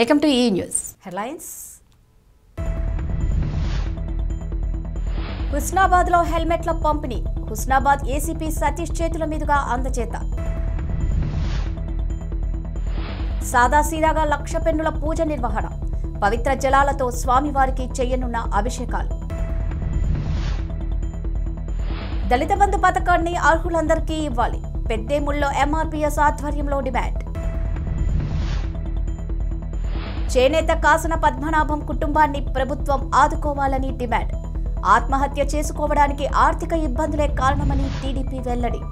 welcome to ఈ news headlines Husnabad లో హెల్మెట్ల పంపిణీ హుస్నాబాద్ ఏసీపీ సతీష్ చేతుల మీదుగా అందజేత సాదాసీదాగా లక్ష పెన్నుల పూజ నిర్వహణ పవిత్ర జలాలతో స్వామివారికి చెయ్యనున్న అభిషేకాలు దళిత బంధు పథకాన్ని అర్హులందరికీ ఇవ్వాలి పెద్దేముల్లో ఎంఆర్పీఎస్ ఆధ్వర్యంలో డిమాండ్ చేనేత కాసన పద్మనాభం కుటుంబాన్ని ప్రభుత్వం ఆదుకోవాలని డిమాండ్ ఆత్మహత్య చేసుకోవడానికి ఆర్థిక ఇబ్బందులే కారణమని టీడీపీ వెల్లడి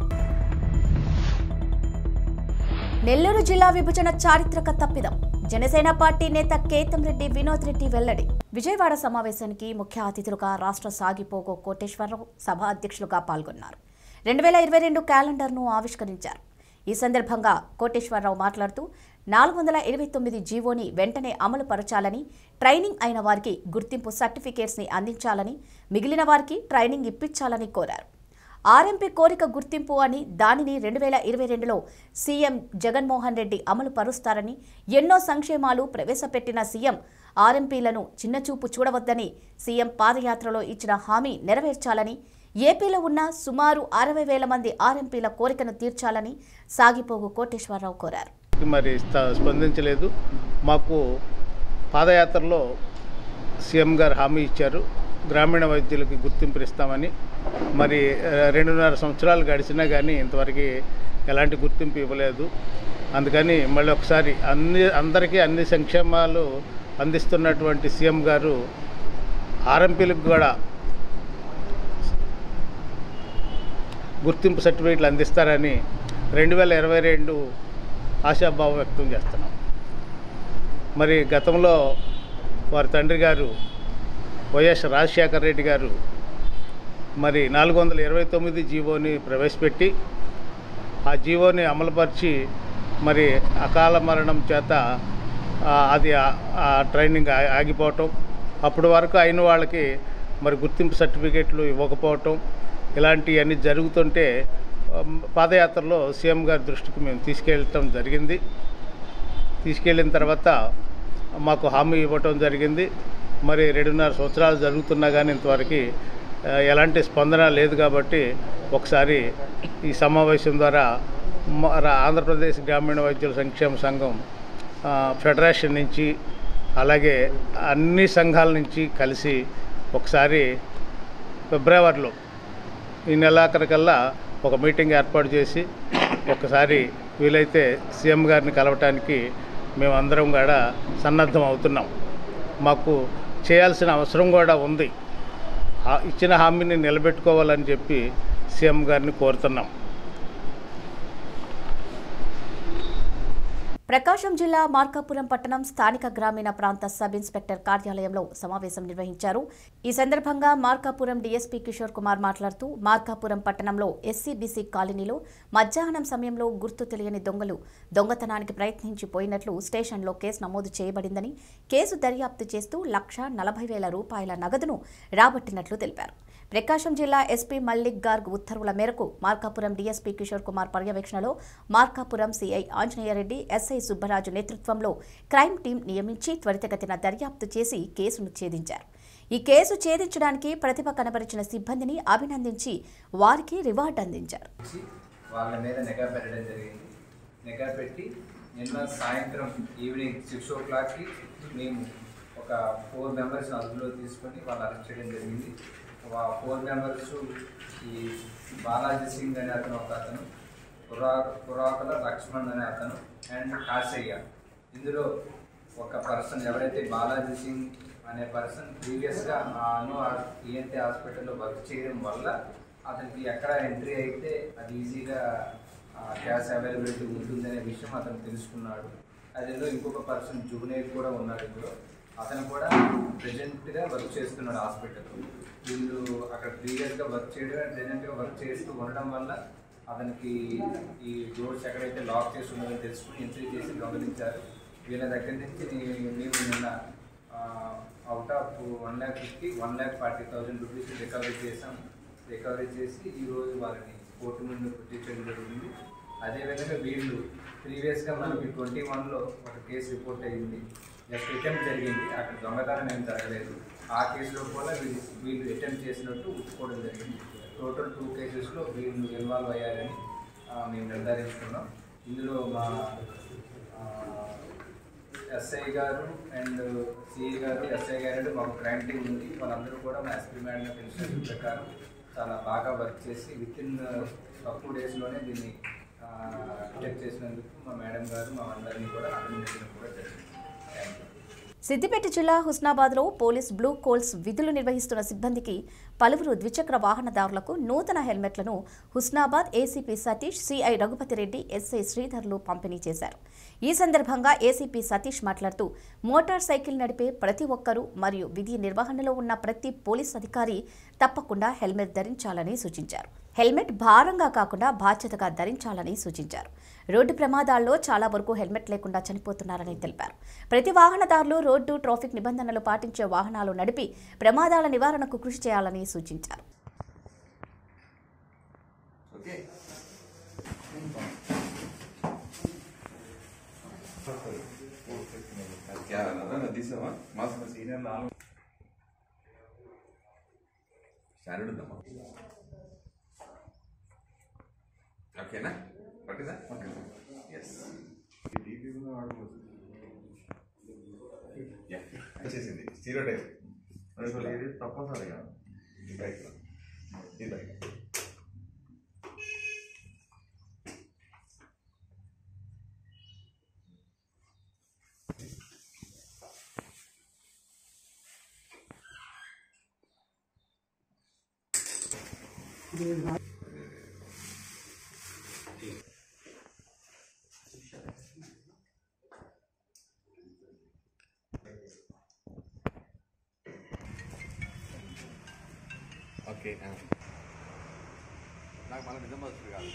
నెల్లూరు జిల్లా విభజన చారిత్రక తప్పిదం జనసేన పార్టీ నేత కేతం రెడ్డి వినోద్ రెడ్డి వెల్లడి విజయవాడ సమావేశానికి ముఖ్య అతిథులుగా రాష్ట్ర సాగిపోగో కోటేశ్వరరావు సభ అధ్యక్షులుగా పాల్గొన్నారు రెండు వేల ఇరవై రెండు క్యాలెండర్ను ఆవిష్కరించారు ఈ సందర్భంగా కోటేశ్వరరావు మాట్లాడుతూ నాలుగు వందల ఇరవై తొమ్మిది జీవోని వెంటనే అమలు పరచాలని ట్రైనింగ్ అయిన వారికి గుర్తింపు సర్టిఫికేట్స్ని అందించాలని మిగిలిన వారికి ట్రైనింగ్ ఇప్పించాలని కోరారు ఆర్ఎంపీ కోరిక గుర్తింపు అని దానిని రెండు వేల ఇరవై రెండులో సీఎం జగన్మోహన్ రెడ్డి అమలు పరుస్తారని ఎన్నో సంక్షేమాలు ప్రవేశపెట్టిన సీఎం ఆర్ఎంపీలను చిన్నచూపు చూడవద్దని సీఎం పాదయాత్రలో ఇచ్చిన హామీ నెరవేర్చాలని ఏపీలో ఉన్న సుమారు అరవై వేల మంది ఆర్ఎంపీల కోరికను తీర్చాలని సాగిపోగు కోటేశ్వరరావు కోరారు మరి స్త- స్పందించలేదు మాకు పాదయాత్రలో సీఎం గారు హామీ ఇచ్చారు గ్రామీణ వైద్యులకి గుర్తింపు ఇస్తామని మరి ఆ, రెండున్నర సంవత్సరాలు గడిచినా కానీ ఇంతవరకు ఎలాంటి గుర్తింపు ఇవ్వలేదు అందుకని మళ్ళీ ఒకసారి అన్ని అందరికీ అన్ని సంక్షేమాలు అందిస్తున్నటువంటి సీఎం గారు ఆర్ఎంపీలకు కూడా గుర్తింపు సర్టిఫికేట్లు అందిస్తారని రెండు వేల ఇరవై రెండు ఆశాభావం వ్యక్తం చేస్తున్నాం మరి గతంలో వారి తండ్రి గారు వైఎస్ రాజశేఖర రెడ్డి గారు మరి నాలుగు వందల ఇరవై తొమ్మిది జీవోని ప్రవేశపెట్టి ఆ జీవోని అమలుపరిచి మరి అకాల మరణం చేత ఆ, అది ఆ- ఆ ట్రైనింగ్ ఆ- ఆగిపోవటం అప్పటి వరకు అయిన వాళ్ళకి మరి గుర్తింపు సర్టిఫికేట్లు ఇవ్వకపోవటం ఇలాంటివన్నీ జరుగుతుంటే ఉమ్, పాదయాత్రలో సీఎం గారి దృష్టికి మేము తీసుకెళ్ళటం జరిగింది తీసుకెళ్ళిన తర్వాత మాకు హామీ ఇవ్వటం జరిగింది మరి రెండున్నర సంవత్సరాలు జరుగుతున్నా కానీ ఇంతవరకు ఆ, ఎలాంటి స్పందన లేదు కాబట్టి ఒకసారి ఈ సమావేశం ద్వారా మ- రా- ఆంధ్రప్రదేశ్ గ్రామీణ వైద్యుల సంక్షేమ సంఘం ఆ, ఫెడరేషన్ నుంచి అలాగే అన్ని సంఘాల నుంచి కలిసి ఒకసారి ఫిబ్రవరిలో ఈ నెలాఖరికల్లా ఒక మీటింగ్ ఏర్పాటు చేసి ఒకసారి వీలైతే సీఎం గారిని కలవటానికి మేమందరం కూడా సన్నద్ధం అవుతున్నాం మాకు చేయాల్సిన అవసరం కూడా ఉంది ఆ ఇచ్చిన హామీని నిలబెట్టుకోవాలని చెప్పి సీఎం గారిని కోరుతున్నాం ప్రకాశం జిల్లా మార్కాపురం పట్టణం స్థానిక గ్రామీణ ప్రాంత సబ్ ఇన్స్పెక్టర్ కార్యాలయంలో సమావేశం నిర్వహించారు ఈ సందర్భంగా మార్కాపురం డీఎస్పీ కిషోర్ కుమార్ మాట్లాడుతూ మార్కాపురం పట్టణంలో ఎస్సీ బీసీ కాలనీలో మధ్యాహ్నం సమయంలో గుర్తు తెలియని దొంగలు దొంగతనానికి ప్రయత్నించి పోయినట్లు స్టేషన్లో కేసు నమోదు చేయబడిందని కేసు దర్యాప్తు చేస్తూ లక్ష నలభై వేల రూపాయల నగదును రాబట్టినట్లు తెలిపారు ప్రకాశం జిల్లా ఎస్పీ మల్లిక్ గార్గ్ ఉత్తర్వుల మేరకు మార్కాపురం డీఎస్పీ కిషోర్ కుమార్ పర్యవేక్షణలో మార్కాపురం సీఐ ఆంజనేయరెడ్డి ఎస్ఐ సుబ్బరాజు నేతృత్వంలో క్రైమ్ టీం నియమించి త్వరితగతిన దర్యాప్తు చేసి కేసును ఛేదించారు ఈ కేసు ఛేదించడానికి ప్రతిభ కనబరిచిన సిబ్బందిని అభినందించి వారికి రివార్డు అందించారు ఇచ్చి వాళ్ళ మీద నిఘా పెట్టడం జరిగింది నిఘా పెట్టి నిన్న సాయంత్రం ఈవినింగ్ సిక్స్ ఓ క్లాక్కి మేము ఒక ఫోర్ మెంబర్స్ అదుపులో తీసుకొని వాళ్ళు అరెస్ట్ చేయడం జరిగింది ఆ ఫోర్ మెంబర్స్ ఈ బాలాజీ సింగ్ అనే అతను ఒక అతను పురా పురాకుల లక్ష్మణ్ అనే అతను అండ్ కాశయ్య ఇందులో ఒక పర్సన్ ఎవరైతే బాలాజీ సింగ్ అనే పర్సన్ ప్రీవియస్గా అను ఈఎన్టీ హాస్పిటల్లో వర్క్ చేయడం వల్ల అతనికి ఎక్కడ ఎంట్రీ అయితే అది ఈజీగా క్యాష్ అవైలబిలిటీ ఉంటుందనే విషయం అతను తెలుసుకున్నాడు అదేదో ఇంకొక పర్సన్ జూనియర్ కూడా ఉన్నాడు ఇందులో అతను కూడా ప్రజెంట్గా వర్క్ చేస్తున్నాడు హాస్పిటల్ వీళ్ళు అక్కడ ప్రీవియస్గా వర్క్ చేయడం ప్రజెంట్గా వర్క్ చేస్తూ ఉండడం వల్ల అతనికి ఈ డోర్స్ ఎక్కడైతే లాక్ చేసి ఉన్నాయో తెలుసుకుని ఎంట్రీ చేసి దొంగలించారు వీళ్ళ దగ్గర నుంచి నీ- మేము నిన్న out of one lakh fifty one lakh forty thousand rupees recovery చేసాం రికవరీ చేసి ఈరోజు వారిని కోర్టు ముందు ప్రత్యక్షం జరిగింది అదేవిధంగా వీళ్ళు ప్రీవియస్గా మనకి ట్వంటీ వన్లో ఒక కేసు రిపోర్ట్ అయ్యింది జస్ట్ అటెంప్ట్ జరిగింది అక్కడ దొంగతనం ఏం జరగలేదు ఆ కేసులో కూడా వీళ్ళు వీళ్ళు అటెంప్ట్ చేసినట్టు ఒప్పుకోవడం జరిగింది టోటల్ టూ కేసెస్లో వీళ్ళు ఇన్వాల్వ్ అయ్యారని ఆ, మేము నిర్ధారించుకున్నాం ఇందులో మా ఎస్ఐ గారు అండ్ సిఐ గారు ఎస్ఐ గారు అంటే మాకు క్రైమ్ టీం ఉంది వాళ్ళందరూ కూడా మా ఎస్పీ మేడం తెలిసిన ప్రకారం చాలా బాగా వర్క్ చేసి విత్ ఇన్ తక్కువ డేస్లోనే దీన్ని డిటెక్ట్ చేసినందుకు మా మేడం గారు మా అందరినీ కూడా అభినందించడం కూడా జరిగింది థ్యాంక్ యూ సిద్దిపేట జిల్లా హుస్నాబాద్లో పోలీస్ బ్లూ కోల్స్ విధులు నిర్వహిస్తున్న సిబ్బందికి పలువురు ద్విచక్ర వాహనదారులకు నూతన హెల్మెట్లను Husnabad ACP Satish CI Raghupathireddy SI శ్రీధర్లు పంపిణీ చేశారు ఈ సందర్భంగా ఏసీపీ సతీష్ మాట్లాడుతూ మోటార్ సైకిల్ నడిపే ప్రతి ఒక్కరూ మరియు విధి నిర్వహణలో ఉన్న ప్రతి పోలీస్ అధికారి తప్పకుండా హెల్మెట్ ధరించాలని సూచించారు హెల్మెట్ భారంగా కాకుండా బాధ్యతగా ధరించాలని సూచించారు రోడ్డు ప్రమాదాల్లో చాలా వరకు హెల్మెట్ లేకుండా చనిపోతున్నారని తెలిపారు ప్రతి వాహనదారులు రోడ్డు ట్రాఫిక్ నిబంధనలు పాటించే వాహనాలు నడిపి ప్రమాదాల నివారణకు కృషి చేయాలని సూచించారు ఓకే क्या ना नदी से वहाँ मास्क సీనియర్ నాలుగు స్టాండర్డ్ ఉందమ్మా ఓకేనా పట్టిందా ఎస్ వచ్చేసింది స్టీరో టైప్ తప్పనిసరిగా ఈ బైక్ ఈ బైక్ ఓకే నాకు మళ్ళీ నిజం వస్తుంది కాదు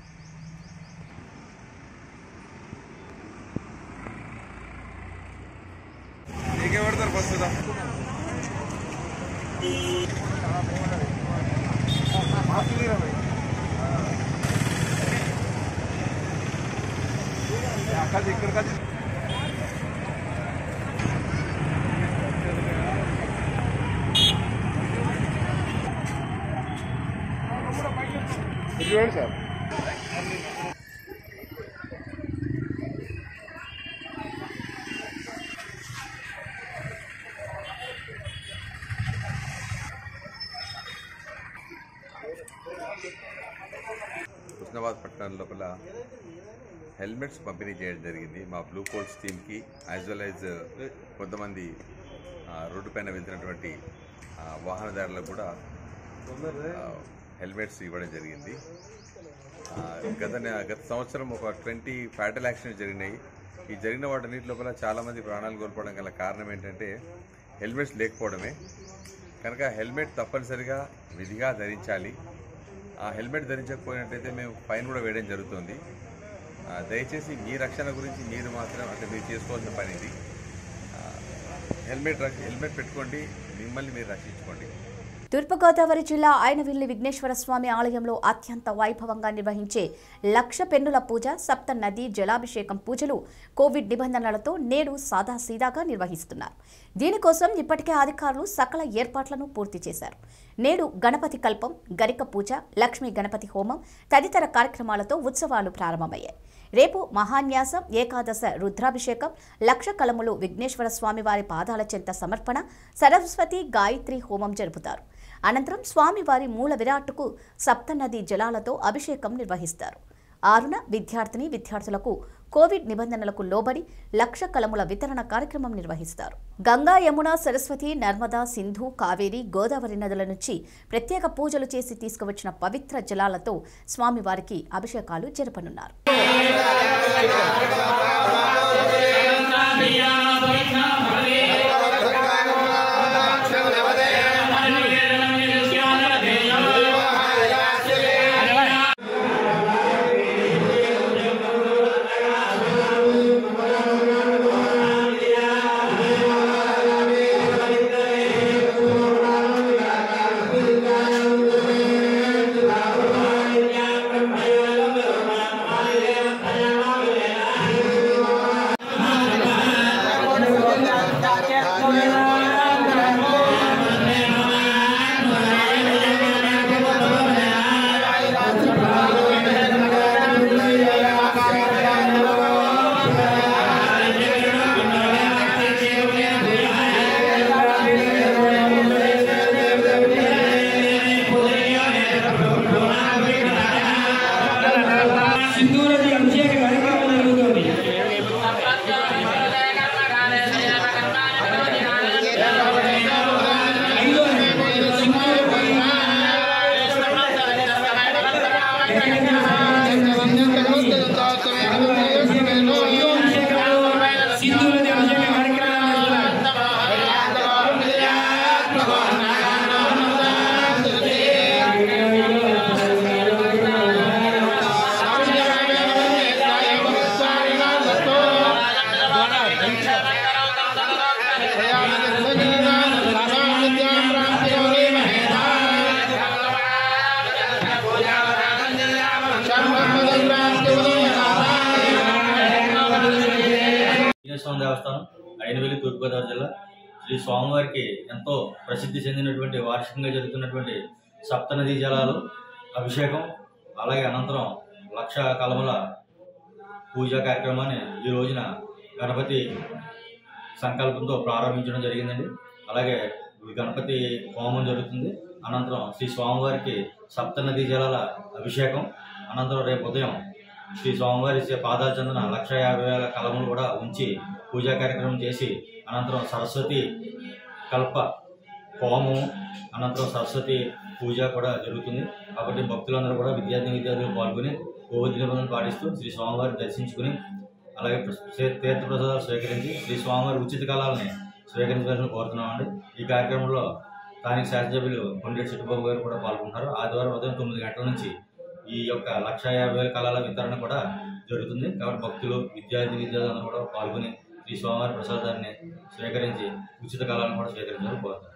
నీకే పడతారు బస్సు అక్కడ ఇక్కడ కలిసి చూడండి సార్ హుస్నాబాద్ పట్టణం లోపల హెల్మెట్స్ పంపిణీ చేయడం జరిగింది మా బ్లూ కోల్స్ టీమ్కి యాజ్ వెల్ యాజ్ కొంతమంది ఆ, రోడ్డు పైన వెళ్తున్నటువంటి ఆ, వాహనదారులకు కూడా ఆ, హెల్మెట్స్ ఇవ్వడం జరిగింది ఆ, గత నె- గత సంవత్సరం ఒక ట్వంటీ ఫ్యాటల్ యాక్సిడెంట్స్ జరిగినాయి ఈ జరిగిన వాటన్నిటి లోపల చాలామంది ప్రాణాలు కోల్పోవడం గల కారణం ఏంటంటే హెల్మెట్స్ లేకపోవడమే కనుక హెల్మెట్ తప్పనిసరిగా విధిగా ధరించాలి ఆ హెల్మెట్ ధరించకపోయినట్టయితే మేము ఫైన్ కూడా వేయడం జరుగుతుంది ఆ, దయచేసి మీ రక్షణ గురించి మీరు మాత్రం అంటే మీరు చేసుకోవాల్సిన పని ఇది ఆ, హెల్మెట్ రక్ష హెల్మెట్ పెట్టుకోండి మిమ్మల్ని మీరు రక్షించుకోండి తూర్పుగోదావరి జిల్లా ఆయనవిల్లి విఘ్నేశ్వర స్వామి ఆలయంలో అత్యంత వైభవంగా నిర్వహించే లక్ష పెన్నుల పూజ సప్త నది జలాభిషేకం పూజలు కోవిడ్ నిబంధనలతో నేడు సాదాసీదాగా నిర్వహిస్తున్నారు దీనికోసం ఇప్పటికే అధికారులు సకల ఏర్పాట్లను పూర్తి చేశారు నేడు గణపతి కల్పం గరిక పూజ లక్ష్మీ గణపతి హోమం తదితర కార్యక్రమాలతో ఉత్సవాలు ప్రారంభమయ్యాయి రేపు మహాన్యాసం ఏకాదశ రుద్రాభిషేకం లక్ష కలములు విఘ్నేశ్వర స్వామివారి పాదాల చెంత సమర్పణ సరస్వతి గాయత్రి హోమం జరుపుతారు అనంతరం స్వామివారి మూల విరాట్టుకు సప్తనది జలాలతో అభిషేకం నిర్వహిస్తారు ఆరున విద్యార్థిని విద్యార్థులకు కోవిడ్ నిబంధనలకు లోబడి లక్ష కలముల వితరణ కార్యక్రమం నిర్వహిస్తారు గంగా యమున సరస్వతి నర్మదా సింధు కావేరి గోదావరి నదుల నుంచి ప్రత్యేక పూజలు చేసి తీసుకువచ్చిన పవిత్ర జలాలతో స్వామివారికి అభిషేకాలు జరపనున్నారు శ్రీ స్వామి దేవస్థానం అయినవెల్లి తూర్పుగోదావరి జిల్లా శ్రీ స్వామివారికి ఎంతో ప్రసిద్ధి చెందినటువంటి వార్షికంగా జరుగుతున్నటువంటి సప్తనదీ జలాలు అభిషేకం అలాగే అనంతరం లక్ష కలముల పూజా కార్యక్రమాన్ని ఈ రోజున గణపతి సంకల్పంతో ప్రారంభించడం జరిగిందండి అలాగే ఈ గణపతి హోమం జరుగుతుంది అనంతరం శ్రీ స్వామివారికి సప్తనదీ జలాల అభిషేకం అనంతరం రేపు ఉదయం శ్రీ స్వామివారి పాదాల చెందిన లక్ష యాభై వేల కలములు కూడా ఉంచి పూజా కార్యక్రమం చేసి అనంతరం సరస్వతి కల్ప హోమం అనంతరం సరస్వతి పూజ కూడా జరుగుతుంది కాబట్టి భక్తులందరూ కూడా విద్యార్థి విద్యార్థులు పాల్గొని కోవిడ్ నిబంధనలు పాటిస్తూ శ్రీ స్వామివారిని దర్శించుకుని అలాగే ప్ర- తీర్థ ప్రసాదాలు స్వీకరించి శ్రీ స్వామివారి ఉచిత కళాలని స్వీకరించాలని కోరుతున్నామండి ఈ కార్యక్రమంలో స్థానిక శాసనసభ్యులు కొండేటి చిట్టుబాబు గారు కూడా పాల్గొంటున్నారు ఆదివారం ఉదయం తొమ్మిది గంటల నుంచి ఈ యొక్క లక్ష యాభై వేల కళాల వితరణ కూడా జరుగుతుంది కాబట్టి భక్తులు విద్యార్థి విద్యార్థులందరూ కూడా పాల్గొని శ్రీ స్వామివారి ప్రసాదాన్ని స్వీకరించి ఉచిత కళాలను కూడా స్వీకరించాలని కోరుతున్నారు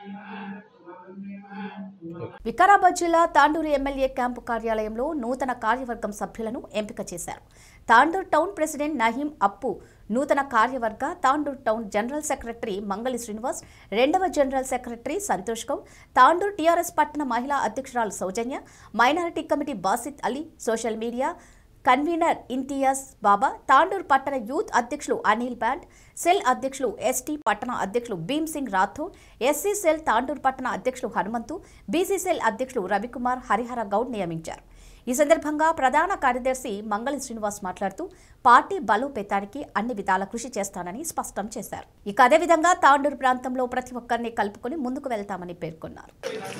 వికారాబాద్ జిల్లా తాండూరు ఎమ్మెల్యే క్యాంపు కార్యాలయంలో నూతన కార్యవర్గం సభ్యులను ఎంపిక చేశారు తాండూరు టౌన్ ప్రెసిడెంట్ నహీం అప్పు నూతన కార్యవర్గ Tandur town general secretary Mangali Srinivas రెండవ general secretary Santosh Goud Tandur TRS పట్టణ మహిళా అధ్యక్షురాలు Soujanya minority committee Basith Ali social media convener Imtiyaz Baba Tandur పట్టణ యూత్ అధ్యక్షులు అనిల్ బ్యాండ్ సెల్ అధ్యక్షులు ఎస్టీ పట్టణ అధ్యక్షులు భీమ్ సింగ్ రాథోడ్ ఎస్సీ సెల్ తాండూర్ పట్టణ అధ్యక్షులు హనుమంతు బీసీ సెల్ అధ్యక్షులు రవికుమార్ హరిహర గౌడ్ నియమించారు ఈ సందర్భంగా ప్రధాన కార్యదర్శి మంగళి శ్రీనివాస్ మాట్లాడుతూ పార్టీ బలోపేతానికి అన్ని విధాల కృషి చేస్తానని స్పష్టం చేశారు ఇక అదేవిధంగా తాండూరు ప్రాంతంలో ప్రతి ఒక్కరిని కలుపుకొని ముందుకు వెళ్తామని పేర్కొన్నారు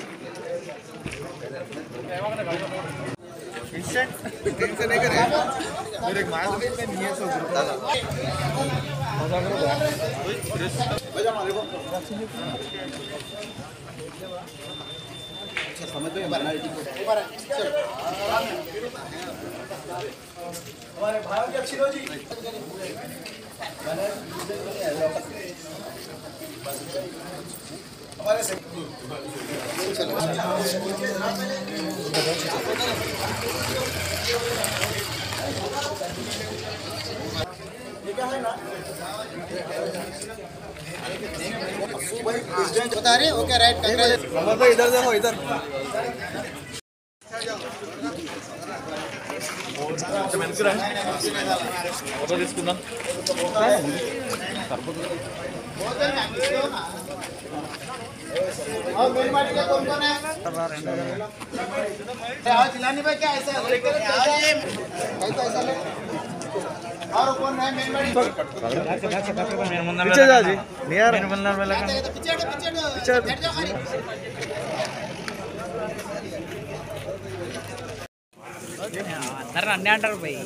అందరు అన్నీ అంటారు పోయి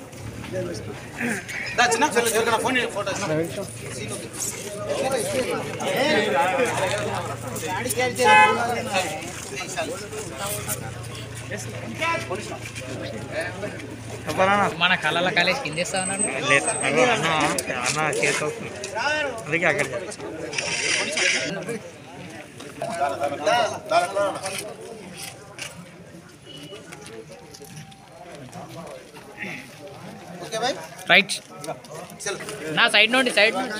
మన కళ్ళ కాలేజ్ కింద ఇస్తా అన్నాడు రైట్ నా సైడ్ నుండి సైడ్ నుండి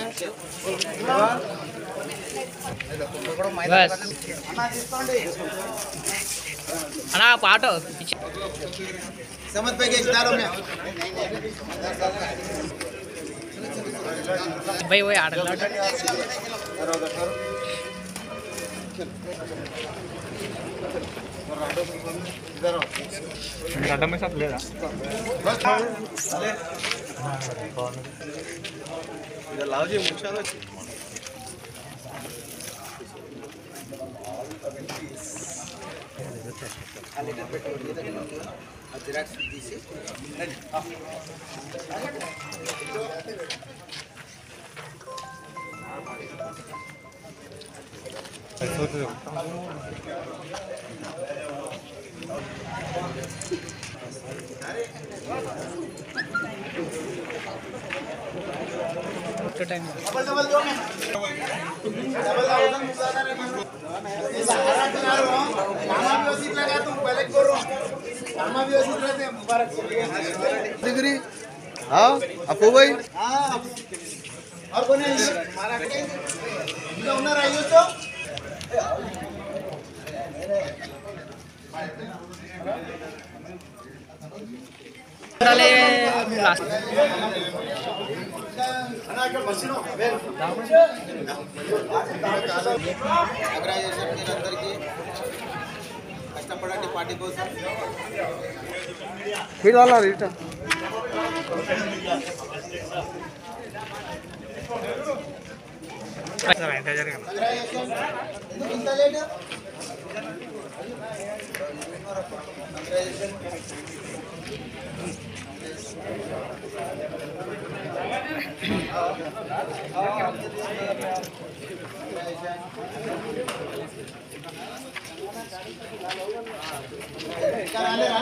బస్ అన్నా పాట అబ్బాయి పోయి ఆడలా టైం हाँ आपको भाई ఆగ్రహేషన్ మీరందరికీ కష్టపడండి పార్టీ కోసం ఎందుకు ఇంత లేట్ ఇంకా రాలేరా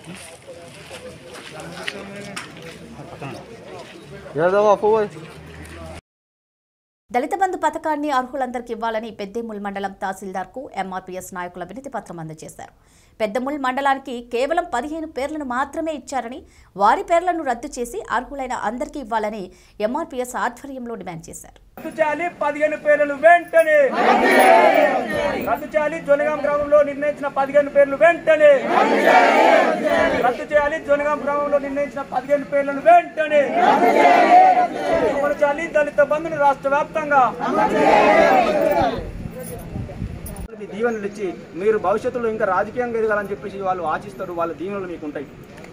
దళిత బంధు పథకాన్ని అర్హులందరికీ ఇవ్వాలని పెద్దేముల్ మండలం తహసీల్దార్కు ఎంఆర్పీఎస్ నాయకుల వినతి పత్రం అందజేశారు పెద్దముల్ మండలానికి కేవలం పదిహేను పేర్లను మాత్రమే ఇచ్చారని వారి పేర్లను రద్దు చేసి అర్హులైన అందరికీ ఇవ్వాలని ఎంఆర్పీఎస్ ఆధ్వర్యంలో డిమాండ్ చేశారు రద్దు చేయాలి పదిహేను పేర్లు వెంటనే రద్దు చేయాలి జొనగాం గ్రామంలో నిర్ణయించిన పదిహేను పేర్లు వెంటనే రద్దు చేయాలి జొనగాం గ్రామంలో నిర్ణయించిన పదిహేను పేర్లను వెంటనే అమలు దళిత బంధుని రాష్ట్ర వ్యాప్తంగా మీ దీవెనలు ఇచ్చి మీరు భవిష్యత్తులో ఇంకా రాజకీయంగా ఎదగాలని చెప్పేసి వాళ్ళు ఆశిస్తారు వాళ్ళ దీవెనలు మీకు ఉంటాయి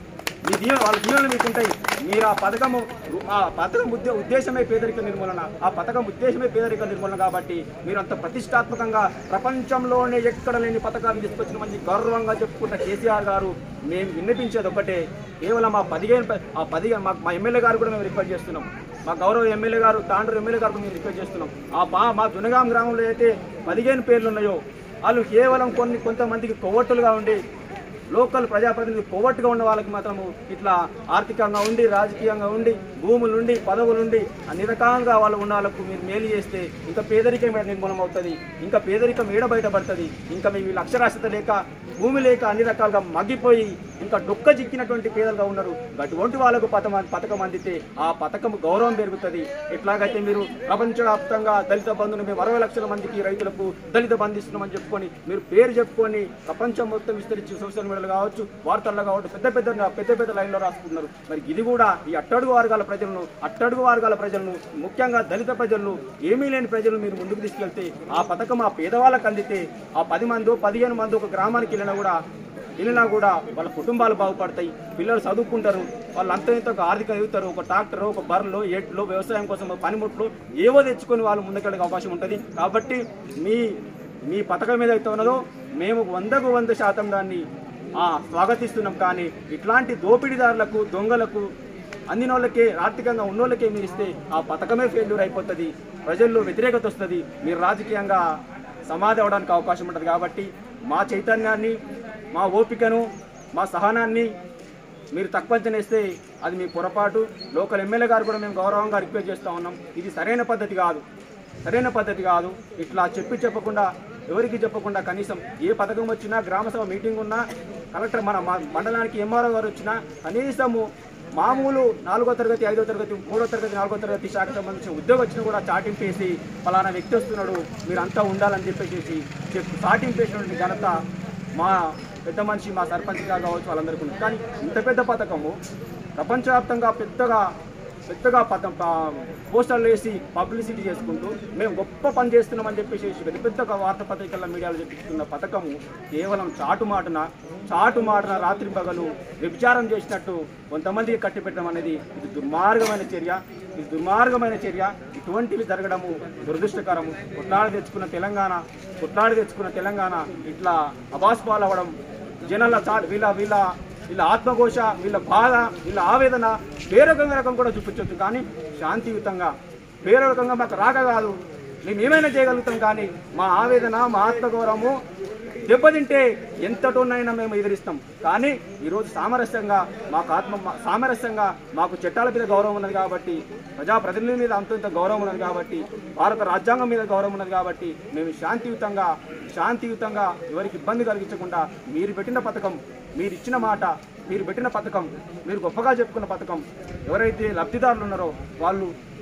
మీ దీవెన వాళ్ళ దీవెనలు మీకు ఉంటాయి మీరు ఆ పథకము ఆ పథకం ఉద్దే ఉద్దేశమే పేదరిక నిర్మూలన ఆ పథకం ఉద్దేశమే పేదరిక నిర్మూలన కాబట్టి మీరు అంత ప్రతిష్టాత్మకంగా ప్రపంచంలోనే ఎక్కడ లేని పథకాన్ని తీసుకొచ్చిన మంచి గౌరవంగా చెప్పుకున్న కేసీఆర్ గారు మేము విన్నపించేది ఒకటే కేవలం ఆ పదిహేను ప- ఆ పదిహేను మా మా ఎమ్మెల్యే గారు కూడా మేము రిక్వెస్ట్ చేస్తున్నాం మా గౌరవ ఎమ్మెల్యే గారు తాండ్రు ఎమ్మెల్యే గారు మేము రిక్వెస్ట్ చేస్తున్నాం ఆ పా మా జునగాం గ్రామంలో అయితే పదిహేను పేర్లు ఉన్నాయో వాళ్ళు కేవలం కొన్ని కొంతమందికి కొవ్వొట్టులుగా ఉండి లోకల్ ప్రజాప్రతినిధులు కొవ్వట్టుగా ఉన్న వాళ్ళకి మాత్రము ఇట్లా ఆర్థికంగా ఉండి రాజకీయంగా ఉండి భూములు ఉండి పదవులు ఉండి అన్ని రకాలుగా వాళ్ళు ఉన్న వాళ్ళకు మీరు మేలు చేస్తే ఇంకా పేదరికం ఏడ నిర్మూలన అవుతుంది ఇంకా పేదరికం ఏడ బయటపడుతుంది ఇంకా మీ వీళ్ళు అక్షరాస్యత లేక భూమి లేక అన్ని రకాలుగా మగ్గిపోయి ఇంకా డొక్క చిక్కినటువంటి పేదలుగా ఉన్నారు అటువంటి వాళ్ళకు పథకం పథకం అందితే ఆ పథకం గౌరవం పెరుగుతుంది ఎట్లాగైతే మీరు ప్రపంచవ్యాప్తంగా దళిత బంధువులు మేము అరవై లక్షల మందికి రైతులకు దళిత బంధు ఇస్తున్నామని చెప్పుకొని మీరు పేరు చెప్పుకొని ప్రపంచం మొత్తం విస్తరించి సోషల్ మీడియాలో కావచ్చు వార్తల్లో కావచ్చు పెద్ద పెద్ద పెద్ద పెద్ద లైన్లో రాసుకుంటున్నారు మరి ఇది కూడా ఈ అట్టడుగు వర్గాల ప్రజలను అట్టడుగు వర్గాల ప్రజలను ముఖ్యంగా దళిత ప్రజలను ఏమీ లేని ప్రజలను మీరు ముందుకు తీసుకెళ్తే ఆ పథకం ఆ పేదవాళ్ళకి అందితే ఆ పది మందో పదిహేను మంది ఒక గ్రామానికి వెళ్ళినా కూడా వెళ్ళినా కూడా వాళ్ళ కుటుంబాలు బాగుపడతాయి పిల్లలు చదువుకుంటారు వాళ్ళు అంత ఇంత ఒక ఆర్థిక ఎదుగుతారు ఒక ట్రాక్టర్ ఒక బర్రెలు ఎడ్లు వ్యవసాయం కోసం ఒక పనిముట్లు ఏవో తెచ్చుకొని వాళ్ళు ముందుకెళ్ళే అవకాశం ఉంటుంది కాబట్టి మీ మీ పథకం ఏదైతే ఉన్నదో మేము వందకు వంద శాతం దాన్ని ఆ, స్వాగతిస్తున్నాం కానీ ఇట్లాంటి దోపిడీదారులకు దొంగలకు అందిన వాళ్ళకే ఆర్థికంగా ఉన్నోళ్ళకే మీరు ఇస్తే ఆ పథకమే ఫెయిల్యూర్ అయిపోతుంది ప్రజల్లో వ్యతిరేకత వస్తుంది మీరు రాజకీయంగా సమాధి అవడానికి అవకాశం ఉంటుంది కాబట్టి మా చైతన్యాన్ని మా ఓపికను మా సహనాన్ని మీరు తక్కువ అంచనేస్తే అది మీ పొరపాటు లోకల్ ఎమ్మెల్యే గారు కూడా మేము గౌరవంగా రిక్వెస్ట్ చేస్తూ ఉన్నాం ఇది సరైన పద్ధతి కాదు సరైన పద్ధతి కాదు ఇట్లా చెప్పి చెప్పకుండా ఎవరికి చెప్పకుండా కనీసం ఏ పథకం వచ్చినా గ్రామసభ మీటింగ్ ఉన్నా కలెక్టర్ మన మా మండలానికి ఎంఆర్ఓ గారు వచ్చినా కనీసము మామూలు నాలుగో తరగతి ఐదో తరగతి మూడో తరగతి నాలుగో తరగతి శాఖకు సంబంధించిన ఉద్యోగం వచ్చినా కూడా చాటింపు వేసి ఫలానా వ్యక్తి వస్తున్నాడు మీరు అంతా ఉండాలని చెప్పేసి చెప్పి చాటింపు వేసినటువంటి ఘనత మా పెద్ద మనిషి మా సర్పంచ్ గారు కావచ్చు వాళ్ళందరికీ ఉంది కానీ ఇంత పెద్ద పథకము ప్రపంచవ్యాప్తంగా పెద్దగా పెద్దగా పథ ప- పోస్టర్లు వేసి పబ్లిసిటీ చేసుకుంటూ మేము గొప్ప పని చేస్తున్నామని చెప్పేసి పెద్ద పెద్ద వార్తాపత్రికల మీడియాలో చెప్తున్న పథకము కేవలం చాటు మాటన చాటు మాటన రాత్రి పగలు వ్యభిచారం చేసినట్టు కొంతమందికి కట్టిపెట్టడం అనేది ఇది దుర్మార్గమైన చర్య ఇది దుర్మార్గమైన చర్య ఇటువంటివి జరగడము దురదృష్టకరము కొట్లాడి తెచ్చుకున్న తెలంగాణ కొట్లాడి తెచ్చుకున్న తెలంగాణ ఇట్లా అబాస్పాలు అవ్వడం జనాల చా వీళ్ళ వీళ్ళ వీళ్ళ ఆత్మఘోష వీళ్ళ బాధ వీళ్ళ ఆవేదన వేరొక రకం కూడా చూపించవచ్చు కానీ శాంతియుతంగా వేరే రకంగా మాకు రాక కాదు మేము ఏమైనా చేయగలుగుతాం కానీ మా ఆవేదన మా ఆత్మగౌరవము దెబ్బతింటే ఎంతటోనైనా మేము ఎదిరిస్తాం కానీ ఈరోజు సామరస్యంగా మాకు ఆత్మ మా- సామరస్యంగా మాకు చట్టాల మీద గౌరవం ఉన్నది కాబట్టి ప్రజాప్రతినిధుల మీద అంత ఇంత గౌరవం ఉన్నది కాబట్టి భారత రాజ్యాంగం మీద గౌరవం ఉన్నది కాబట్టి మేము శాంతియుతంగా శాంతియుతంగా ఎవరికి ఇబ్బంది కలిగించకుండా మీరు పెట్టిన పథకం మీరు ఇచ్చిన మాట మీరు పెట్టిన పథకం మీరు గొప్పగా చెప్పుకున్న పథకం ఎవరైతే లబ్ధిదారులు ఉన్నారో వాళ్ళు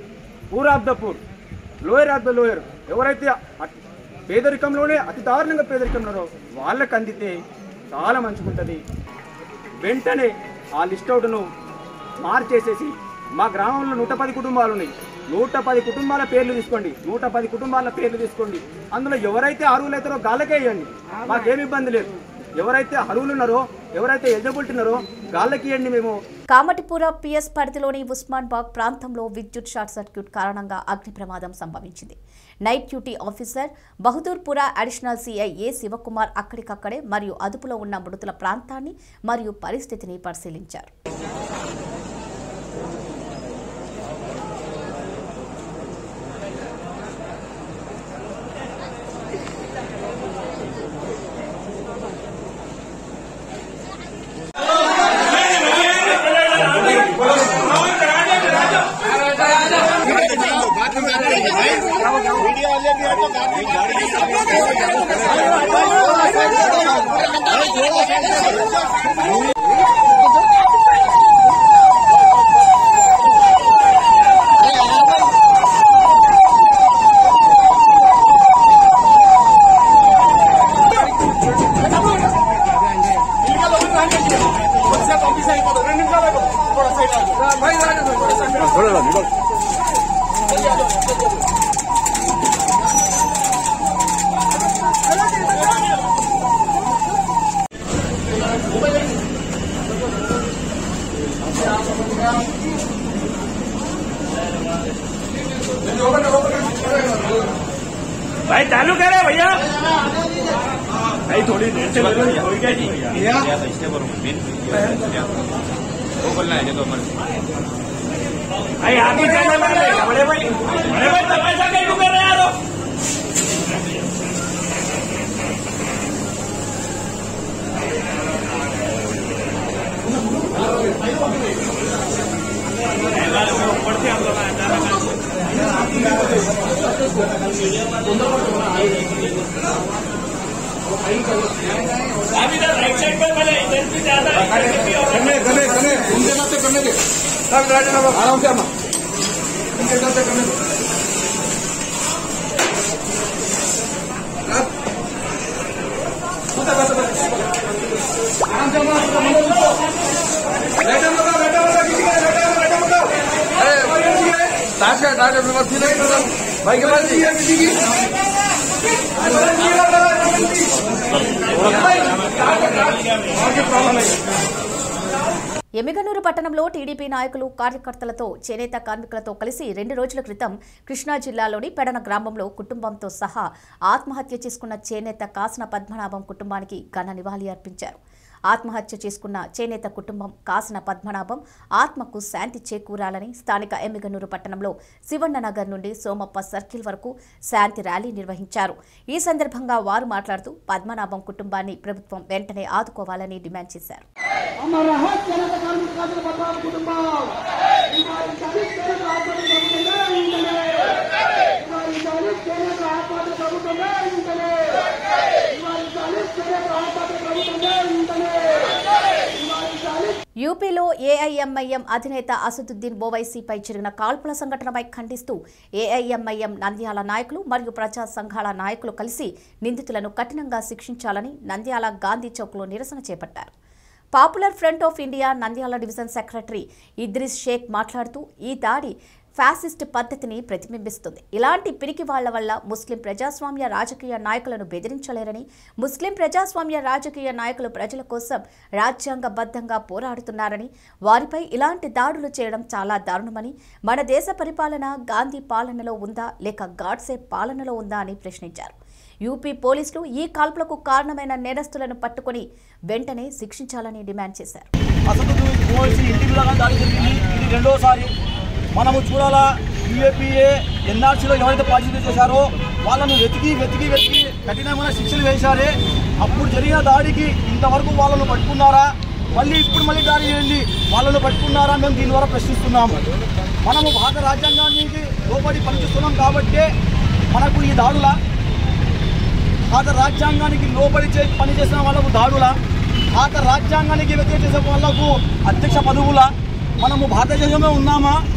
poor of the poor lower of the lower ఎవరైతే అట్- పేదరికంలోనే అతి దారుణంగా పేదరికంలో వాళ్ళకి అందితే చాలా మంచిగుంటుంది వెంటనే ఆ లిస్ట్ అవుట్ను మార్చేసేసి మా గ్రామంలో నూట పది కుటుంబాలు ఉన్నాయి నూట పది కుటుంబాల పేర్లు తీసుకోండి నూట పది కుటుంబాల పేర్లు తీసుకోండి అందులో ఎవరైతే అర్హులు అవుతారో గాళ్ళకే ఇవ్వండి మాకేమి ఇబ్బంది లేదు ఎవరైతే అర్హులు ఉన్నారో ఎవరైతే ఎలిజిబిలిటీ ఉన్నారో గాళ్ళకి ఇవ్వండి మేము కామటిపుర పిఎస్ పరిధిలోని ఉస్మాన్ బాగ్ ప్రాంతంలో విద్యుత్ షార్ట్ సర్క్యూట్ కారణంగా అగ్ని ప్రమాదం సంభవించింది night duty officer Bahadurpura additional CI A Sivakumar అక్కడికక్కడే మరియు అదుపులో ఉన్న మృతుల ప్రాంతాన్ని మరియు పరిస్థితిని పరిశీలించారు भाई चालू करे भैया भाई थोड़ी देर से लगे हो गया जी भाई आगे चलने वाले बड़े भाई बड़े भाई तब ऐसा कहीं कर रहे यार ఎమ్మిగనూరు పట్టణంలో టీడీపీ నాయకులు కార్యకర్తలతో చేనేత కార్మికులతో కలిసి రెండు రోజుల క్రితం కృష్ణా జిల్లాలోని పెడన గ్రామంలో కుటుంబంతో సహా ఆత్మహత్య చేసుకున్న చేనేత కాసన పద్మనాభం కుటుంబానికి ఘన నివాళి అర్పించారు ఆత్మహత్య చేసుకున్న చేనేత కుటుంబం కాసిన పద్మనాభం ఆత్మకు శాంతి చేకూరాలని స్థానిక ఎమ్మిగనూరు పట్టణంలో శివన్న నగర్ నుండి సోమప్ప సర్కిల్ వరకు శాంతి ర్యాలీ నిర్వహించారు ఈ సందర్భంగా వారు మాట్లాడుతూ పద్మనాభం కుటుంబాన్ని ప్రభుత్వం వెంటనే ఆదుకోవాలని డిమాండ్ చేశారు యూపీలో ఏఐఎంఐఎం అధినేత అసదుద్దీన్ ఓవైసీపై జరిగిన కాల్పుల సంఘటనపై ఖండిస్తూ ఏఐఎంఐఎం నంద్యాల నాయకులు మరియు ప్రజా సంఘాల నాయకులు కలిసి నిందితులను కఠినంగా శిక్షించాలని నంద్యాల గాంధీ చౌక్లో నిరసన చేపట్టారు Popular Front of India Nandyal division secretary Idris Sheikh మాట్లాడుతూ ఈ దాడి ఫ్యాసిస్ట్ పద్ధతిని ప్రతిబింబిస్తుంది ఇలాంటి పిరికి వాళ్ల వల్ల ముస్లిం ప్రజాస్వామ్య రాజకీయ నాయకులను బెదిరించలేరని ముస్లిం ప్రజాస్వామ్య రాజకీయ నాయకులు ప్రజల కోసం రాజ్యాంగబద్ధంగా పోరాడుతున్నారని వారిపై ఇలాంటి దాడులు చేయడం చాలా దారుణమని మన దేశ పరిపాలన గాంధీ పాలనలో ఉందా లేక గాడ్సే పాలనలో ఉందా అని ప్రశ్నించారు యూపీ పోలీసులు ఈ కాల్పులకు కారణమైన నేరస్తులను పట్టుకొని వెంటనే శిక్షించాలని డిమాండ్ చేశారు అసలు పోలీసు ఇంటికి లాగా దాడి జరిగింది ఇది రెండోసారి మనము చూడాలా యూఏపీఏ ఎన్ఆర్సీలో ఎవరైతే పార్టిసిపేట్ చేశారో వాళ్ళను వెతికి వెతికి వెతికి కఠినమైన శిక్షలు వేశారే అప్పుడు జరిగిన దాడికి ఇంతవరకు వాళ్ళను పట్టుకున్నారా మళ్ళీ ఇప్పుడు మళ్ళీ దాడి చేయండి వాళ్ళను పట్టుకున్నారా మేము దీని ద్వారా ప్రశ్నిస్తున్నాము మనము భారత రాజ్యాంగానికి లోబడి పనిచేస్తున్నాం కాబట్టే మనకు ఈ దాడుల భారత రాజ్యాంగానికి లోబడి చే పనిచేసిన వాళ్ళకు దాడుల భారత రాజ్యాంగానికి వ్యతిరేక చేసే వాళ్ళకు అధ్యక్ష పదవుల మనము భారతదేశంలో ఉన్నామా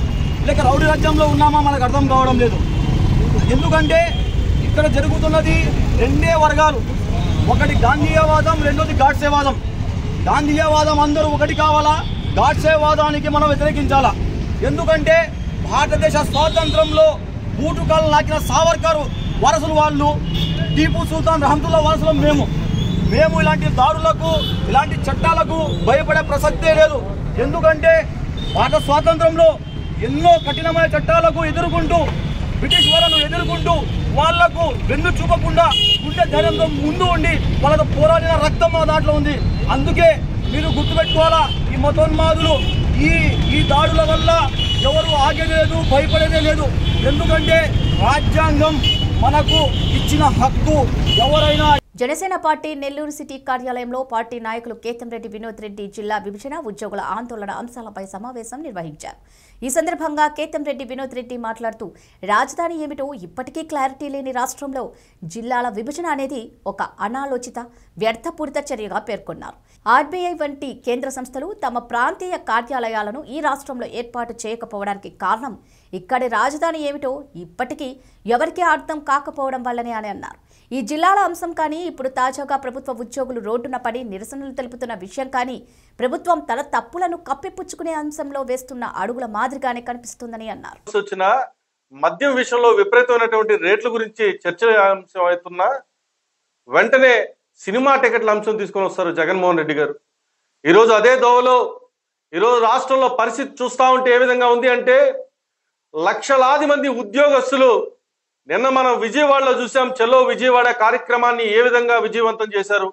లేక రౌడీ రాజ్యంలో ఉన్నామా మనకు అర్థం కావడం లేదు ఎందుకంటే ఇక్కడ జరుగుతున్నది రెండే వర్గాలు ఒకటి గాంధీయవాదం రెండోది గాడ్సేవాదం గాంధీయవాదం అందరూ ఒకటి కావాలా గాడ్సేవాదానికి మనం వ్యతిరేకించాలా ఎందుకంటే భారతదేశ స్వాతంత్రంలో బూటుకాలు నాకిన సావర్కర్ వారసులు వాళ్ళు టీపు సుల్తాన్ రహమతుల్లా వారసులం మేము మేము ఇలాంటి దాడులకు ఇలాంటి చట్టాలకు భయపడే ప్రసక్తే లేదు ఎందుకంటే భారత స్వాతంత్రంలో ఎన్నో కఠినమైన చట్టాలకు ఎదుర్కొంటూ బ్రిటిష్ వాళ్ళను ఎదుర్కొంటూ వాళ్లకు వెన్ను చూపకుండా గుండె ధైర్యంతో ముందు ఉండి వాళ్ళతో పోరాడిన రక్తం మా దాంట్లో ఉంది అందుకే మీరు గుర్తుపెట్టుకోవాలా ఈ మతోన్మాదులు ఈ ఈ దాడుల వల్ల ఎవరు ఆగేది లేదు భయపడేదే లేదు ఎందుకంటే రాజ్యాంగం మనకు ఇచ్చిన హక్కు ఎవరైనా జనసేన పార్టీ నెల్లూరు సిటీ కార్యాలయంలో పార్టీ నాయకులు కేతంరెడ్డి వినోద్ రెడ్డి జిల్లా విభజన ఉద్యోగుల ఆందోళన అంశాలపై సమావేశం నిర్వహించారు ఈ సందర్భంగా కేతంరెడ్డి వినోద్ రెడ్డి మాట్లాడుతూ రాజధాని ఏమిటో ఇప్పటికీ క్లారిటీ లేని రాష్ట్రంలో జిల్లాల విభజన అనేది ఒక అనాలోచిత వ్యర్థపూరిత చర్యగా పేర్కొన్నారు ఆర్బీఐ వంటి కేంద్ర సంస్థలు తమ ప్రాంతీయ కార్యాలయాలను ఈ రాష్ట్రంలో ఏర్పాటు చేయకపోవడానికి కారణం ఇక్కడి రాజధాని ఏమిటో ఇప్పటికీ ఎవరికీ అర్థం కాకపోవడం వల్లనే అని అన్నారు ఈ జిల్లాల అంశం కానీ ఇప్పుడు తాజాగా ప్రభుత్వ ఉద్యోగులు రోడ్డున పడి నిరసనలు తెలుపుతున్న విషయం కానీ ప్రభుత్వం తన తప్పులను కప్పిపుచ్చుకునే అంశంలో వేస్తున్న అడుగుల మాదిరిగానే కనిపిస్తుందని అన్నారు వచ్చిన మద్యం విషయంలో విపరీతమైనటువంటి రేట్ల గురించి చర్చ అంశం అవుతున్నా వెంటనే సినిమా టికెట్ల అంశం తీసుకొని వస్తారు జగన్మోహన్ రెడ్డి గారు ఈరోజు అదే దోవలో ఈరోజు రాష్ట్రంలో పరిస్థితి చూస్తా ఉంటే ఏ విధంగా ఉంది అంటే లక్షలాది మంది ఉద్యోగస్తులు నిన్న మనం విజయవాడలో చూసాం చెల్లో విజయవాడ కార్యక్రమాన్ని ఏ విధంగా విజయవంతం చేశారు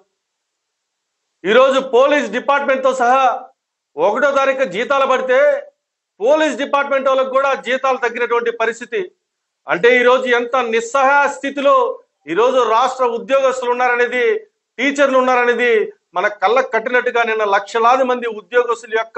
ఈరోజు పోలీస్ డిపార్ట్మెంట్ తో సహా ఒకటో తారీఖు జీతాలు పడితే పోలీస్ డిపార్ట్మెంట్ వాళ్ళకు కూడా జీతాలు తగ్గినటువంటి పరిస్థితి అంటే ఈరోజు ఎంత నిస్సహాయ స్థితిలో ఈరోజు రాష్ట్ర ఉద్యోగస్తులు ఉన్నారనేది టీచర్లు ఉన్నారనేది మన కళ్ళకు కట్టినట్టుగా నిన్న లక్షలాది మంది ఉద్యోగస్తుల యొక్క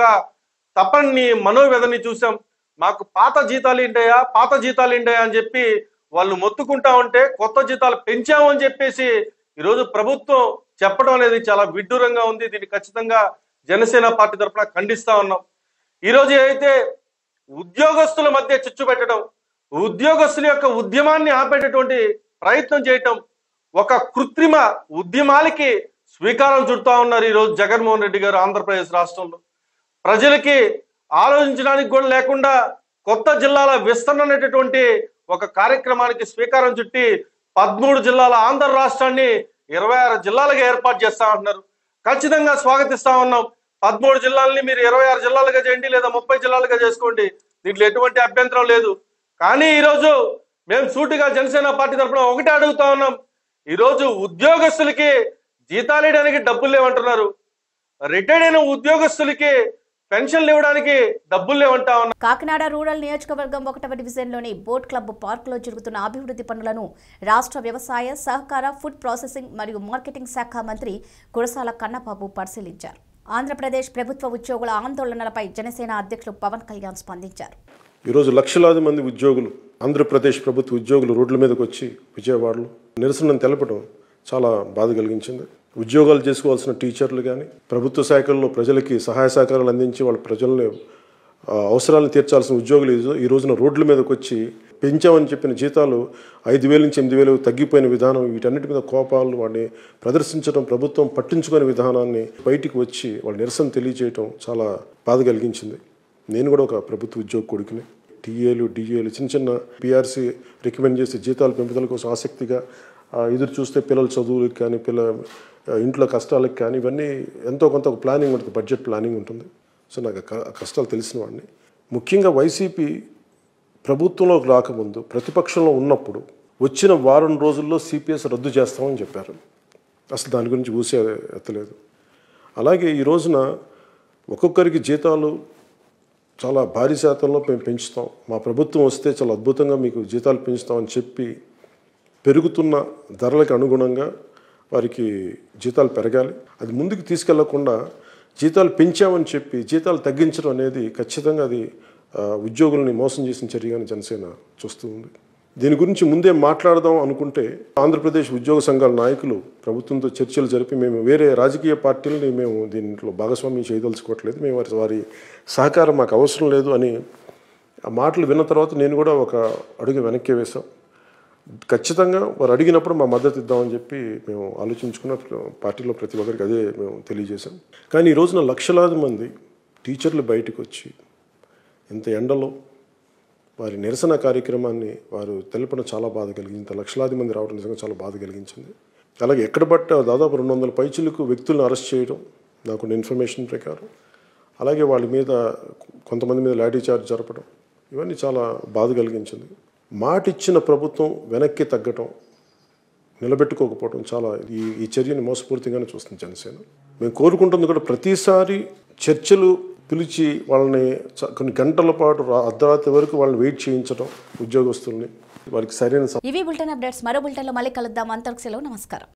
తపన్ని మనోవేదని చూసాం మాకు పాత జీతాలు ఏంటయా పాత జీతాలు ఏంటయా అని చెప్పి వాళ్ళు మొత్తుకుంటా ఉంటే కొత్త జీతాలు పెంచాము అని చెప్పేసి ఈరోజు ప్రభుత్వం చెప్పడం అనేది చాలా విడ్డూరంగా ఉంది దీన్ని ఖచ్చితంగా జనసేన పార్టీ తరఫున ఖండిస్తా ఉన్నాం ఈరోజు ఏదైతే ఉద్యోగస్తుల మధ్య చిచ్చు పెట్టడం ఉద్యోగస్తుల యొక్క ఉద్యమాన్ని ఆపేటటువంటి ప్రయత్నం చేయటం ఒక కృత్రిమ ఉద్యమాలకి స్వీకారం చుడతా ఉన్నారు ఈరోజు జగన్మోహన్ రెడ్డి గారు ఆంధ్రప్రదేశ్ రాష్ట్రంలో ప్రజలకి ఆలోచించడానికి కూడా లేకుండా కొత్త జిల్లాల విస్తరణ అనేటటువంటి ఒక కార్యక్రమానికి స్వీకారం చుట్టి పదమూడు జిల్లాల ఆంధ్ర రాష్ట్రాన్ని ఇరవై ఆరు జిల్లాలుగా ఏర్పాటు చేస్తా ఉంటున్నారు ఖచ్చితంగా స్వాగతిస్తా ఉన్నాం పదమూడు జిల్లాలని మీరు ఇరవై ఆరు జిల్లాలుగా చేయండి లేదా ముప్పై జిల్లాలుగా చేసుకోండి దీంట్లో ఎటువంటి అభ్యంతరం లేదు కానీ ఈరోజు మేము సూటిగా జనసేన పార్టీ తరఫున ఒకటే అడుగుతా ఉన్నాం ఈరోజు ఉద్యోగస్తులకి జీతాలు ఇవ్వడానికి డబ్బులు లేవంటున్నారు రిటైర్డ్ అయిన ఉద్యోగస్తులకి పెన్షన్లు ఇవ్వడానికి డబ్బులు లేవంటా ఉన్నారు కాకినాడ రూరల్ నియోజకవర్గం ఒకటవ డివిజన్లోని బోట్ క్లబ్ పార్కులో జరుగుతున్న అభివృద్ధి పనులను రాష్ట్ర వ్యవసాయ సహకార ఫుడ్ ప్రాసెసింగ్ మరియు మార్కెటింగ్ శాఖ మంత్రి కురసాల కన్నబాబు పరిశీలించారు ఆంధ్రప్రదేశ్ ప్రభుత్వ ఉద్యోగుల ఆందోళనలపై జనసేన అధ్యక్షులు పవన్ కళ్యాణ్ స్పందించారు ఈరోజు లక్షలాది మంది ఉద్యోగులు ఆంధ్రప్రదేశ్ ప్రభుత్వ ఉద్యోగులు రోడ్ల మీదకి వచ్చి విజయవాడలో నిరసనను తెలపడం చాలా బాధ కలిగించింది ఉద్యోగాలు చేసుకోవాల్సిన టీచర్లు కానీ ప్రభుత్వ శాఖల్లో ప్రజలకి సహాయ సహకారాలు అందించి వాళ్ళ ప్రజల్ని ఆ, అవసరాలను తీర్చాల్సిన ఉద్యోగులు ఈ- ఈ రోజున రోడ్ల మీదకి వచ్చి పెంచామని చెప్పిన జీతాలు ఐదు వేల నుంచి ఎనిమిది వేలు తగ్గిపోయిన విధానం వీటన్నిటి మీద కోపాలు వాడిని ప్రదర్శించడం ప్రభుత్వం పట్టించుకునే విధానాన్ని బయటికి వచ్చి వాళ్ళ నిరసన తెలియజేయటం చాలా బాధ కలిగించింది నేను కూడా ఒక ప్రభుత్వ ఉద్యోగ కొడుకుని టీఏలు డిఏలు చిన్న చిన్న పిఆర్సీ రికమెండ్ చేసే జీతాల పెంపుదల కోసం ఆసక్తిగా ఆ, ఎదురు చూస్తే పిల్లల చదువులకు కానీ పిల్ల ఆ, ఇంట్లో కష్టాలకు కానీ ఇవన్నీ ఎంతో కొంత ఒక ప్లానింగ్ ఉంటుంది బడ్జెట్ ప్లానింగ్ ఉంటుంది సో నాకు ఆ క- ఆ కష్టాలు తెలిసిన వాడిని ముఖ్యంగా వైసీపీ ప్రభుత్వంలోకి రాకముందు ప్రతిపక్షంలో ఉన్నప్పుడు వచ్చిన వారం రోజుల్లో సిపిఎస్ రద్దు చేస్తామని చెప్పారు అసలు దాని గురించి ఊసే ఎత్తలేదు అలాగే ఈ రోజున ఒక్కొక్కరికి జీతాలు చాలా భారీ శాతంలో మేము పెంచుతాం మా ప్రభుత్వం వస్తే చాలా అద్భుతంగా మీకు జీతాలు పెంచుతామని చెప్పి పెరుగుతున్న ధరలకు అనుగుణంగా వారికి జీతాలు పెరగాలి అది ముందుకు తీసుకెళ్లకుండా జీతాలు పెంచామని చెప్పి జీతాలు తగ్గించడం అనేది ఖచ్చితంగా అది ఆ, ఉద్యోగుల్ని మోసం చేసిన చర్యగానే జనసేన చూస్తూ ఉంది దీని గురించి ముందే మాట్లాడదాం అనుకుంటే ఆంధ్రప్రదేశ్ ఉద్యోగ సంఘాల నాయకులు ప్రభుత్వంతో చర్చలు జరిపి మేము వేరే రాజకీయ పార్టీలని మేము దీంట్లో భాగస్వామ్యం చేయదలుచుకోవట్లేదు మేము వారి వారి సహకారం మాకు అవసరం లేదు అని ఆ మాటలు విన్న తర్వాత నేను కూడా ఒక అడుగు వెనక్కి వేశాం ఖచ్చితంగా వారు అడిగినప్పుడు మా మద్దతు ఇద్దామని చెప్పి మేము ఆలోచించుకున్న పార్టీలో ప్రతి ఒక్కరికి అదే మేము తెలియజేశాం కానీ ఈ రోజున లక్షలాది మంది టీచర్లు బయటకు వచ్చి ఇంత ఎండలో వారి నిరసన కార్యక్రమాన్ని వారు తెలపడం చాలా బాధ కలిగింది ఇంత లక్షలాది మంది రావడం నిజంగా చాలా బాధ కలిగించింది అలాగే ఎక్కడ పట్ట దాదాపు రెండు వందల పైచులకు వ్యక్తులను అరెస్ట్ చేయడం నాకున్న ఇన్ఫర్మేషన్ ప్రకారం అలాగే వాళ్ళ మీద కొంతమంది మీద లాఠీ చార్జ్ జరపడం ఇవన్నీ చాలా బాధ కలిగించింది మాట ఇచ్చిన ప్రభుత్వం వెనక్కి తగ్గటం నిలబెట్టుకోకపోవడం చాలా ఈ ఈ చర్యని మోసపూరితంగానే చూస్తుంది జనసేన మేము కోరుకుంటుంది కూడా ప్రతిసారి చర్చలు పిలిచి వాళ్ళని చ- కొన్ని గంటల పాటు రా- అర్ధరాత్రి వరకు వాళ్ళని వెయిట్ చేయించడం ఉద్యోగస్తుల్ని వారికి సరైన ఇవి బులెటిన్ అప్డేట్స్ మరో బులెటిన్లో మళ్ళీ కలుద్దాం అంతవరకు సెలవు నమస్కారం